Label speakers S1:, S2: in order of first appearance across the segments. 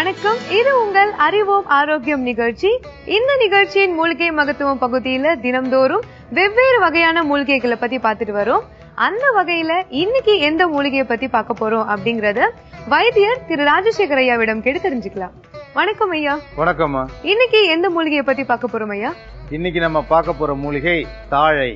S1: வணக்கம் இது உங்கள் அறிவோம் ஆரோக்கியம் நிகழ்ச்சி இந்த நிகழ்ச்சியின் மூலிகை மகத்துவம் பகுதியில தினம்தோறும் வெவ்வேறு வகையான மூலிகைகளை பத்தி பார்த்துட்டு வரோம் அந்த வகையில இன்னைக்கு எந்த மூலிகையை பத்தி பார்க்க போறோம் அப்படிங்கறத வைத்தியர் திரு ராஜசேகர் ஐயாவிடம் கேட்டு தெரிஞ்சுக்கலாம் வணக்கம் ஐயா
S2: வணக்கம்மா
S1: இன்னைக்கு எந்த மூலிகையை பத்தி பார்க்க போறோம் ஐயா
S2: இன்னைக்கு நம்ம பார்க்க போற மூலிகை தாழை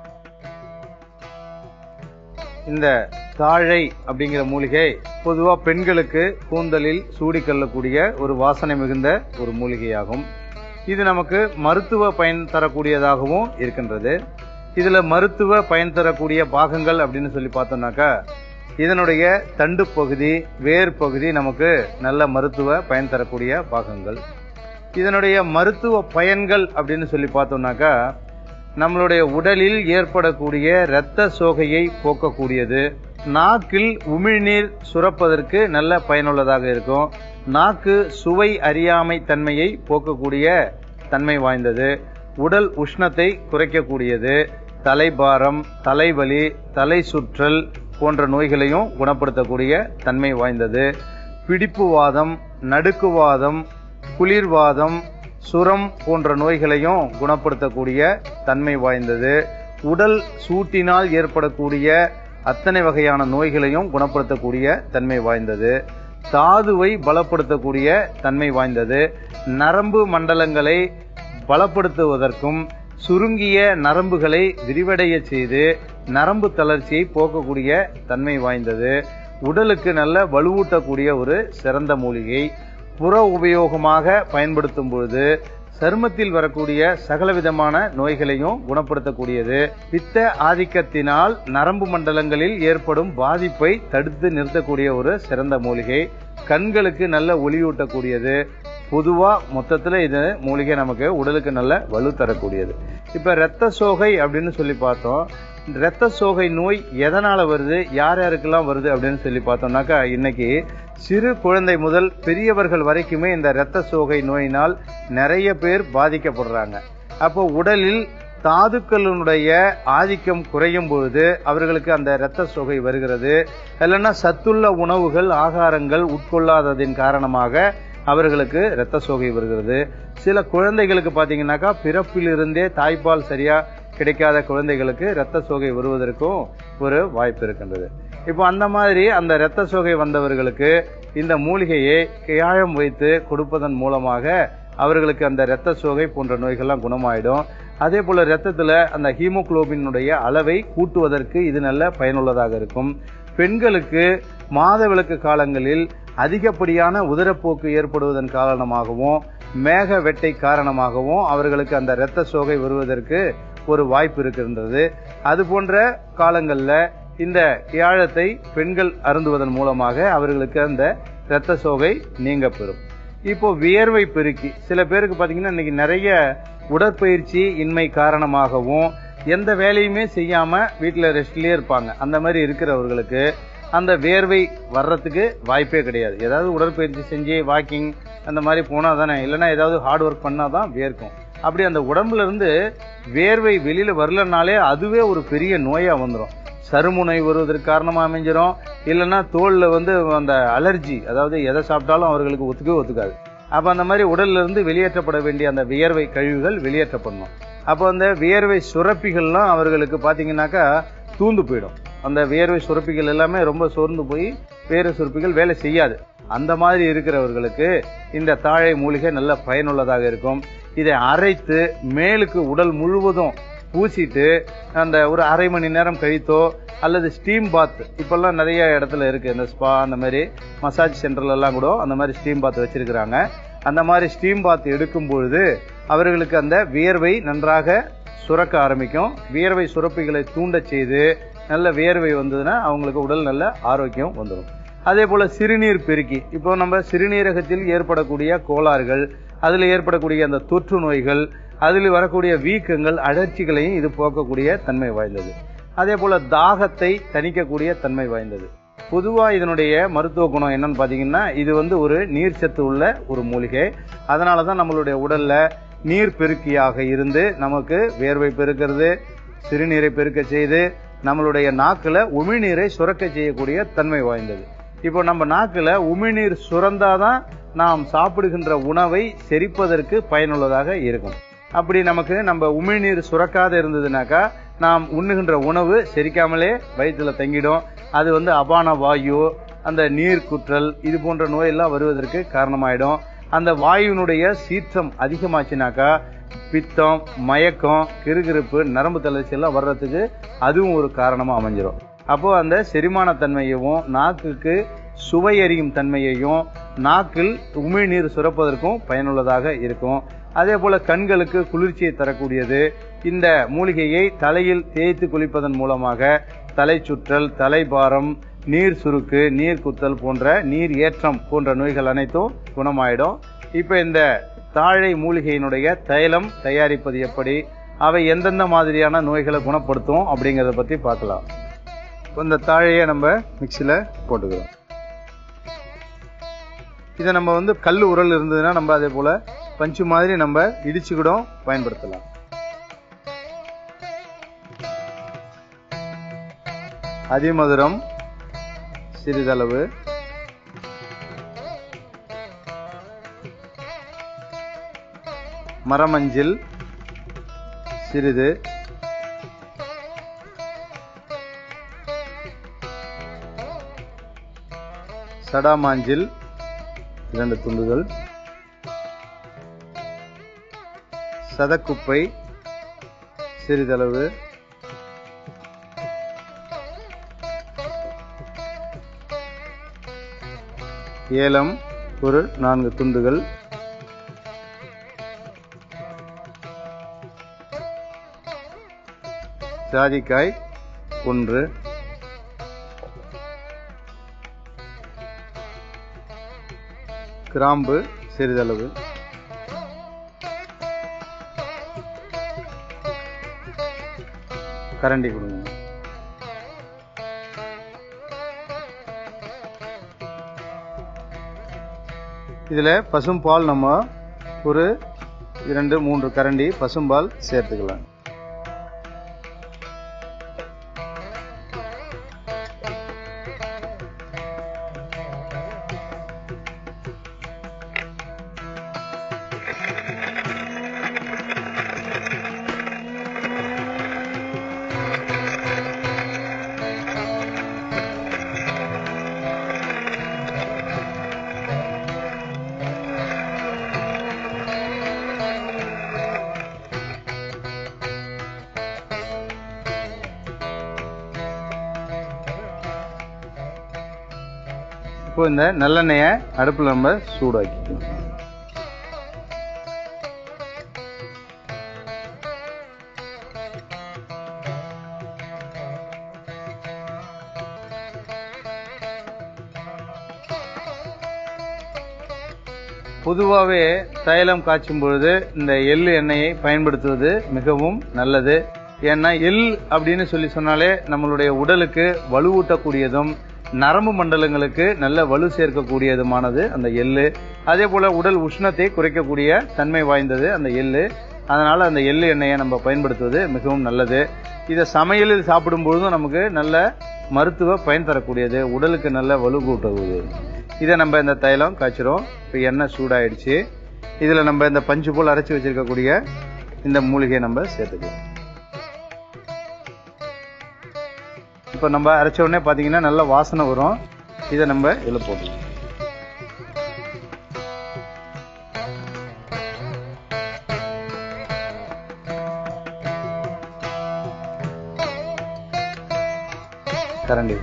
S2: இந்த தாழை அப்படிங்கிற மூலிகை பொதுவா பெண்களுக்கு கூந்தலில் சூடிக்கொள்ளக்கூடிய ஒரு வாசனை மிகுந்த ஒரு மூலிகையாகும் இது நமக்கு மருத்துவ பயன் தரக்கூடியதாகவும் இருக்கின்றது இதுல மருத்துவ பயன் தரக்கூடிய பாகங்கள் அப்படின்னு சொல்லி பார்த்தோம்னாக்கா இதனுடைய தண்டு பகுதி வேர் பகுதி நமக்கு நல்ல மருத்துவ பயன் தரக்கூடிய பாகங்கள் இதனுடைய மருத்துவ பயன்கள் அப்படின்னு சொல்லி பார்த்தோம்னாக்கா நம்மளுடைய உடலில் ஏற்படக்கூடிய இரத்த சோகையை போக்கக்கூடியது நாக்கில் உமிழ்நீர் சுரப்பதற்கு நல்ல பயனுள்ளதாக இருக்கும் நாக்கு சுவை அறியாமை தன்மையை போக்கக்கூடிய தன்மை வாய்ந்தது உடல் உஷ்ணத்தை குறைக்கக்கூடியது தலைபாரம் தலைவலி தலை சுற்றல் போன்ற நோய்களையும் குணப்படுத்தக்கூடிய தன்மை வாய்ந்தது பிடிப்புவாதம் நடுக்குவாதம் குளிர்வாதம் சுரம் போன்ற நோய்களையும் குணப்படுத்தக்கூடிய தன்மை வாய்ந்தது உடல் சூட்டினால் ஏற்படக்கூடிய அத்தனை வகையான நோய்களையும் குணப்படுத்தக்கூடிய தன்மை வாய்ந்தது தாதுவை பலப்படுத்தக்கூடிய தன்மை வாய்ந்தது நரம்பு மண்டலங்களை பலப்படுத்துவதற்கும் சுருங்கிய நரம்புகளை விரிவடைய செய்து நரம்பு தளர்ச்சியை போக்கக்கூடிய தன்மை வாய்ந்தது உடலுக்கு நல்ல வலுவூட்டக்கூடிய ஒரு சிறந்த மூலிகை புற உபயோகமாக பயன்படுத்தும் பொழுது சருமத்தில் வரக்கூடிய சகலவிதமான நோய்களையும் குணப்படுத்தக்கூடியது பித்த ஆதிக்கத்தினால் நரம்பு மண்டலங்களில் ஏற்படும் பாதிப்பை தடுத்து நிறுத்தக்கூடிய ஒரு சிறந்த மூலிகை கண்களுக்கு நல்ல ஒளியூட்டக்கூடியது பொதுவா மொத்தத்துல இது மூலிகை நமக்கு உடலுக்கு நல்ல வலு தரக்கூடியது இப்ப இரத்த சோகை அப்படின்னு சொல்லி பார்த்தோம் இரத்த சோகை நோய் எதனால வருது யார் யாருக்கெல்லாம் வருது அப்படின்னு சொல்லி பார்த்தோம்னாக்கா இன்னைக்கு சிறு குழந்தை முதல் பெரியவர்கள் வரைக்குமே இந்த இரத்த சோகை நோயினால் நிறைய பேர் பாதிக்கப்படுறாங்க அப்போ உடலில் தாதுக்களினுடைய ஆதிக்கம் குறையும் பொழுது அவர்களுக்கு அந்த இரத்த சோகை வருகிறது இல்லைன்னா சத்துள்ள உணவுகள் ஆகாரங்கள் உட்கொள்ளாததின் காரணமாக அவர்களுக்கு இரத்த சோகை வருகிறது சில குழந்தைகளுக்கு பாத்தீங்கன்னாக்கா பிறப்பிலிருந்தே தாய்ப்பால் சரியா கிடைக்காத குழந்தைகளுக்கு இரத்த சோகை வருவதற்கும் ஒரு வாய்ப்பு இருக்கின்றது இப்போ அந்த மாதிரி அந்த இரத்த சோகை வந்தவர்களுக்கு இந்த மூலிகையை கையாழம் வைத்து கொடுப்பதன் மூலமாக அவர்களுக்கு அந்த இரத்த சோகை போன்ற நோய்கள்லாம் குணமாயிடும் அதே போல ரத்தத்துல அந்த ஹீமோகுளோபினுடைய அளவை கூட்டுவதற்கு இது நல்ல பயனுள்ளதாக இருக்கும் பெண்களுக்கு மாதவிலக்கு காலங்களில் அதிகப்படியான உதரப்போக்கு ஏற்படுவதன் காரணமாகவும் மேக வெட்டை காரணமாகவும் அவர்களுக்கு அந்த இரத்த சோகை வருவதற்கு ஒரு வாய்ப்பு இருக்கின்றது அது போன்ற காலங்கள்ல இந்த கியாழத்தை பெண்கள் அருந்துவதன் மூலமாக அவர்களுக்கு அந்த இரத்த சோகை நீங்க பெறும் இப்போ வியர்வை பெருக்கி சில பேருக்கு பாத்தீங்கன்னா இன்னைக்கு நிறைய உடற்பயிற்சி இன்மை காரணமாகவும் எந்த வேலையுமே செய்யாம வீட்டுல ரெஸ்ட்லயே இருப்பாங்க அந்த மாதிரி இருக்கிறவர்களுக்கு அந்த வேர்வை வர்றதுக்கு வாய்ப்பே கிடையாது ஏதாவது உடற்பயிற்சி செஞ்சு வாக்கிங் அந்த மாதிரி போனா தானே இல்லைன்னா ஏதாவது ஹார்ட் ஒர்க் பண்ணாதான் வேர்க்கும் அப்படி அந்த உடம்புல இருந்து வேர்வை வெளியில வரலனாலே அதுவே ஒரு பெரிய நோயா வந்துடும் சருமுனை வருவதற்கு காரணமா அமைஞ்சிரும் இல்லைன்னா தோல்ல வந்து அந்த அலர்ஜி அதாவது எதை சாப்பிட்டாலும் அவர்களுக்கு ஒத்துக்கவே ஒத்துக்காது அப்ப அந்த மாதிரி உடல்ல இருந்து வெளியேற்றப்பட வேண்டிய அந்த வியர்வை கழிவுகள் வெளியேற்றப்படணும் அப்போ அந்த வியர்வை சுரப்பிகள்லாம் அவர்களுக்கு பாத்தீங்கன்னாக்கா தூந்து போயிடும் அந்த வியர்வை சுரப்பிகள் எல்லாமே ரொம்ப சோர்ந்து போய் வேர்வை சுரப்பிகள் வேலை செய்யாது அந்த மாதிரி இருக்கிறவர்களுக்கு இந்த தாழை மூலிகை நல்ல பயனுள்ளதாக இருக்கும் இதை அரைத்து மேலுக்கு உடல் முழுவதும் பூசிட்டு அந்த ஒரு அரை மணி நேரம் கழித்தோ அல்லது ஸ்டீம் பாத் இப்பெல்லாம் நிறைய இடத்துல இருக்கு இந்த ஸ்பா அந்த மாதிரி மசாஜ் சென்டர்ல எல்லாம் கூட அந்த மாதிரி ஸ்டீம் பாத் வச்சிருக்கிறாங்க அந்த மாதிரி ஸ்டீம் பாத் எடுக்கும் பொழுது அவர்களுக்கு அந்த வியர்வை நன்றாக சுரக்க ஆரம்பிக்கும் வியர்வை சுரப்பிகளை தூண்ட செய்து நல்ல வியர்வை வந்ததுன்னா அவங்களுக்கு உடல் நல்ல ஆரோக்கியம் வந்துடும் அதே போல சிறுநீர் பெருக்கி இப்போ நம்ம சிறுநீரகத்தில் ஏற்படக்கூடிய கோளாறுகள் அதில் ஏற்படக்கூடிய அந்த தொற்று நோய்கள் அதில் வரக்கூடிய வீக்கங்கள் அழற்சிகளையும் இது போக்கக்கூடிய தன்மை வாய்ந்தது அதே போல தாகத்தை தணிக்கக்கூடிய தன்மை வாய்ந்தது பொதுவா இதனுடைய மருத்துவ குணம் என்னன்னு பாத்தீங்கன்னா இது வந்து ஒரு நீர் சத்து உள்ள ஒரு மூலிகை அதனாலதான் நம்மளுடைய உடல்ல நீர் பெருக்கியாக இருந்து நமக்கு வேர்வை பெருக்கிறது சிறுநீரை பெருக்க செய்து நம்மளுடைய நாக்குல உமிழ்நீரை சுரக்க செய்யக்கூடிய தன்மை வாய்ந்தது இப்போ நம்ம நாக்குல உமிழ்நீர் சுரந்தாதான் நாம் சாப்பிடுகின்ற உணவை செரிப்பதற்கு பயனுள்ளதாக இருக்கும் அப்படி நமக்கு நம்ம உமிழ்நீர் சுரக்காத இருந்ததுனாக்கா நாம் உண்ணுகின்ற உணவு செரிக்காமலே வயிற்றுல தங்கிடும் அது வந்து அபான வாயு அந்த நீர் குற்றல் இது போன்ற நோயெல்லாம் வருவதற்கு காரணமாயிடும் அந்த வாயுவினுடைய சீற்றம் அதிகமாச்சுனாக்கா பித்தம் மயக்கம் கிறுகிறுப்பு நரம்பு தளர்ச்சி எல்லாம் வர்றதுக்கு அதுவும் ஒரு காரணமா அமைஞ்சிரும் அப்போ அந்த செரிமான தன்மையவும் நாக்குக்கு சுவையறியும் தன்மையையும் நாக்கில் உமிழ்நீர் சுரப்பதற்கும் பயனுள்ளதாக இருக்கும் அதே போல கண்களுக்கு குளிர்ச்சியை தரக்கூடியது இந்த மூலிகையை தலையில் தேய்த்து குளிப்பதன் மூலமாக தலை சுற்றல் தலைபாரம் நீர் சுருக்கு நீர் குத்தல் போன்ற நீர் ஏற்றம் போன்ற நோய்கள் அனைத்தும் குணமாயிடும் இப்ப இந்த தாழை மூலிகையினுடைய தைலம் தயாரிப்பது எப்படி அவை எந்தெந்த மாதிரியான நோய்களை குணப்படுத்தும் அப்படிங்கறத பத்தி பார்க்கலாம் இந்த தாழையை நம்ம மிக்சியில போட்டுக்கிறோம் இதை நம்ம வந்து கல் உரல் இருந்ததுன்னா நம்ம அதே போல பஞ்சு மாதிரி நம்ம இடிச்சுக்கிடும் பயன்படுத்தலாம் அதிமதுரம் சிறிதளவு மரமஞ்சில் சிறிது சடாமாஞ்சில் இரண்டு துண்டுகள் சதக்குப்பை சிறிதளவு ஏலம் ஒரு நான்கு துண்டுகள் ஜாதிக்காய் ஒன்று கிராம்பு சிறிதளவு கரண்டி கொடுங்க இதுல பசும்பால் நம்ம ஒரு இரண்டு மூன்று கரண்டி பசும்பால் சேர்த்துக்கலாம் இப்போ இந்த நல்லெண்ணெயை அடுப்புல நம்ம சூடாக்கிக்கலாம் பொதுவாகவே தைலம் காய்ச்சும் பொழுது இந்த எள்ளு எண்ணெயை பயன்படுத்துவது மிகவும் நல்லது ஏன்னா எள் அப்படின்னு சொல்லி சொன்னாலே நம்மளுடைய உடலுக்கு வலுவூட்டக்கூடியதும் நரம்பு மண்டலங்களுக்கு நல்ல வலு சேர்க்கக்கூடியதுமானது அந்த எள்ளு அதே போல உடல் உஷ்ணத்தை குறைக்கக்கூடிய தன்மை வாய்ந்தது அந்த எள்ளு அதனால அந்த எள்ளு எண்ணெயை நம்ம பயன்படுத்துவது மிகவும் நல்லது இதை சமையலில் சாப்பிடும் பொழுதும் நமக்கு நல்ல மருத்துவ பயன் தரக்கூடியது உடலுக்கு நல்ல வலு கூட்டக்கூடியது இதை நம்ம இந்த தைலம் காய்ச்சிரும் இப்போ எண்ணெய் சூடாயிடுச்சு இதுல நம்ம இந்த பஞ்சு போல் அரைச்சி வச்சிருக்கக்கூடிய இந்த மூலிகையை நம்ம சேர்த்துக்கலாம் இப்போ நம்ம அரைச்ச உடனே பார்த்தீங்கன்னா நல்ல வாசனை வரும் இதை நம்ம இதில் போட்டுக்கலாம் கரண்டி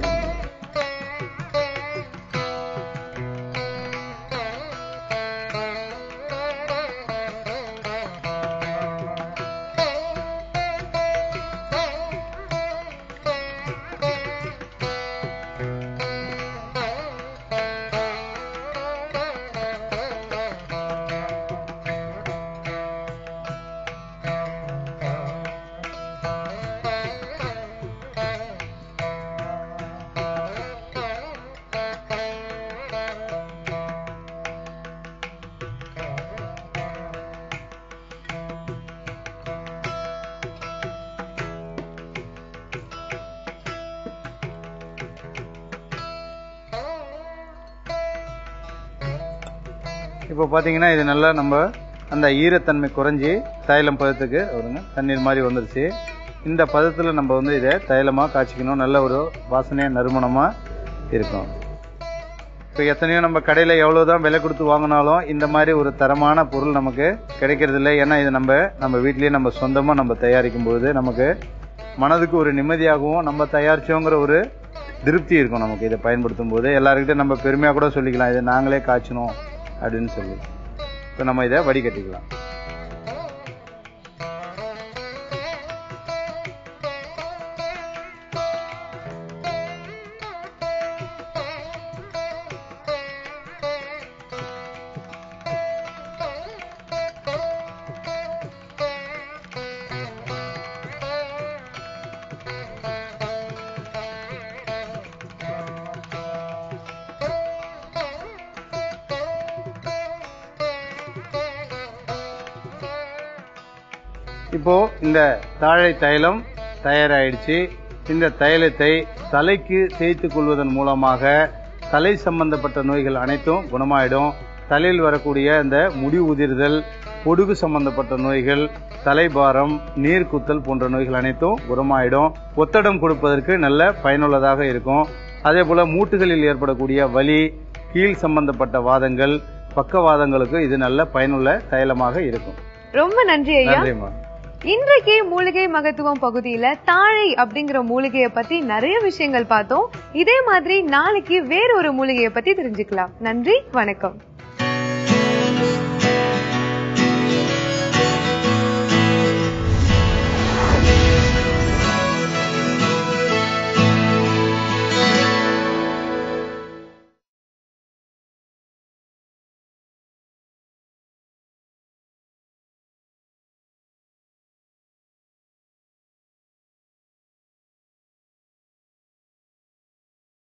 S2: இப்போ பார்த்தீங்கன்னா இது நல்லா நம்ம அந்த ஈரத்தன்மை குறைஞ்சி தைலம் பதத்துக்கு வருங்க தண்ணீர் மாதிரி வந்துருச்சு இந்த பதத்தில் நம்ம வந்து இதை தைலமாக காய்ச்சிக்கணும் நல்ல ஒரு வாசனையாக நறுமணமாக இருக்கும் இப்போ எத்தனையோ நம்ம கடையில் எவ்வளோ தான் விலை கொடுத்து வாங்கினாலும் இந்த மாதிரி ஒரு தரமான பொருள் நமக்கு கிடைக்கிறது இல்லை ஏன்னா இது நம்ம நம்ம வீட்லேயே நம்ம சொந்தமாக நம்ம தயாரிக்கும் பொழுது நமக்கு மனதுக்கு ஒரு நிம்மதியாகவும் நம்ம தயாரிச்சோங்கிற ஒரு திருப்தி இருக்கும் நமக்கு இதை பயன்படுத்தும் போது எல்லாருக்கிட்ட நம்ம பெருமையாக கூட சொல்லிக்கலாம் இதை நாங்களே காய்ச்சணும் அப்படின்னு சொல்லி இப்போ நம்ம இதை வடிகட்டிக்கலாம் இப்போ இந்த தாழை தைலம் தயாராயிடுச்சு இந்த தைலத்தை தலைக்கு தேய்த்துக் கொள்வதன் மூலமாக தலை சம்பந்தப்பட்ட நோய்கள் அனைத்தும் குணமாயிடும் தலையில் வரக்கூடிய இந்த முடி உதிர்தல் பொடுகு சம்பந்தப்பட்ட நோய்கள் தலைபாரம் நீர் குத்தல் போன்ற நோய்கள் அனைத்தும் குணமாயிடும் ஒத்தடம் கொடுப்பதற்கு நல்ல பயனுள்ளதாக இருக்கும் அதே போல மூட்டுகளில் ஏற்படக்கூடிய வலி கீழ் சம்பந்தப்பட்ட வாதங்கள் பக்கவாதங்களுக்கு இது நல்ல பயனுள்ள தைலமாக இருக்கும்
S1: ரொம்ப நன்றி ஐயா
S2: நன்றிம்மா
S1: இன்றைக்கு மூலிகை மகத்துவம் பகுதியில தாழை அப்படிங்கிற மூலிகையை பத்தி நிறைய விஷயங்கள் பார்த்தோம் இதே மாதிரி நாளைக்கு வேற ஒரு மூலிகையை பத்தி தெரிஞ்சுக்கலாம் நன்றி வணக்கம்